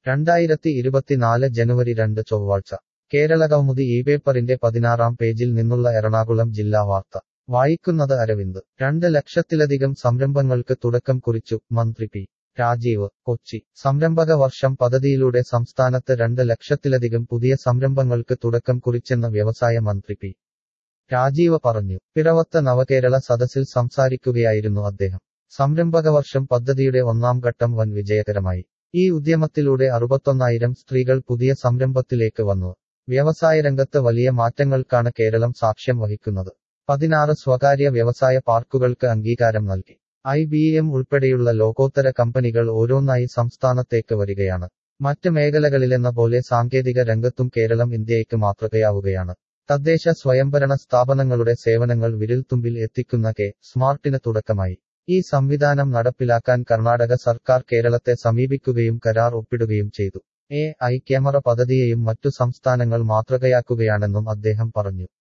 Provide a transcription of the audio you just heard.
രണ്ടായിരത്തി ഇരുപത്തിനാല് ജനുവരി രണ്ട് ചൊവ്വാഴ്ച കേരളകൗമുദി ഈ പേപ്പറിന്റെ പതിനാറാം പേജിൽ നിന്നുള്ള എറണാകുളം ജില്ലാ വാർത്ത വായിക്കുന്നത് അരവിന്ദ് രണ്ട് ലക്ഷത്തിലധികം സംരംഭങ്ങൾക്ക് തുടക്കം കുറിച്ചു മന്ത്രി പി രാജീവ് കൊച്ചി സംരംഭക വർഷം പദ്ധതിയിലൂടെ സംസ്ഥാനത്ത് രണ്ട് ലക്ഷത്തിലധികം പുതിയ സംരംഭങ്ങൾക്ക് തുടക്കം കുറിച്ചെന്ന് വ്യവസായ മന്ത്രി പി രാജീവ് പറഞ്ഞു പിറവത്ത നവകേരള സദസ്സിൽ സംസാരിക്കുകയായിരുന്നു അദ്ദേഹം സംരംഭക വർഷം പദ്ധതിയുടെ ഒന്നാം ഘട്ടം വൻ വിജയകരമായി ഈ ഉദ്യമത്തിലൂടെ അറുപത്തൊന്നായിരം സ്ത്രീകൾ പുതിയ സംരംഭത്തിലേക്ക് വന്നു വ്യവസായ രംഗത്ത് വലിയ മാറ്റങ്ങൾക്കാണ് കേരളം സാക്ഷ്യം വഹിക്കുന്നത് പതിനാറ് സ്വകാര്യ വ്യവസായ പാർക്കുകൾക്ക് അംഗീകാരം നൽകി ഐ ബി എം ഉൾപ്പെടെയുള്ള ലോകോത്തര കമ്പനികൾ ഓരോന്നായി സംസ്ഥാനത്തേക്ക് വരികയാണ് മറ്റ് മേഖലകളിലെന്ന പോലെ സാങ്കേതിക രംഗത്തും കേരളം ഇന്ത്യയ്ക്ക് മാതൃകയാവുകയാണ് തദ്ദേശ സ്വയംഭരണ സ്ഥാപനങ്ങളുടെ സേവനങ്ങൾ വിരൽത്തുമ്പിൽ എത്തിക്കുന്ന കെ സ്മാർട്ടിന് തുടക്കമായി ഈ സംവിധാനം നടപ്പിലാക്കാൻ കർണാടക സർക്കാർ കേരളത്തെ സമീപിക്കുകയും കരാർ ഒപ്പിടുകയും ചെയ്തു എ ഐ ക്യാമറ പദ്ധതിയെയും മറ്റു സംസ്ഥാനങ്ങൾ മാതൃകയാക്കുകയാണെന്നും അദ്ദേഹം പറഞ്ഞു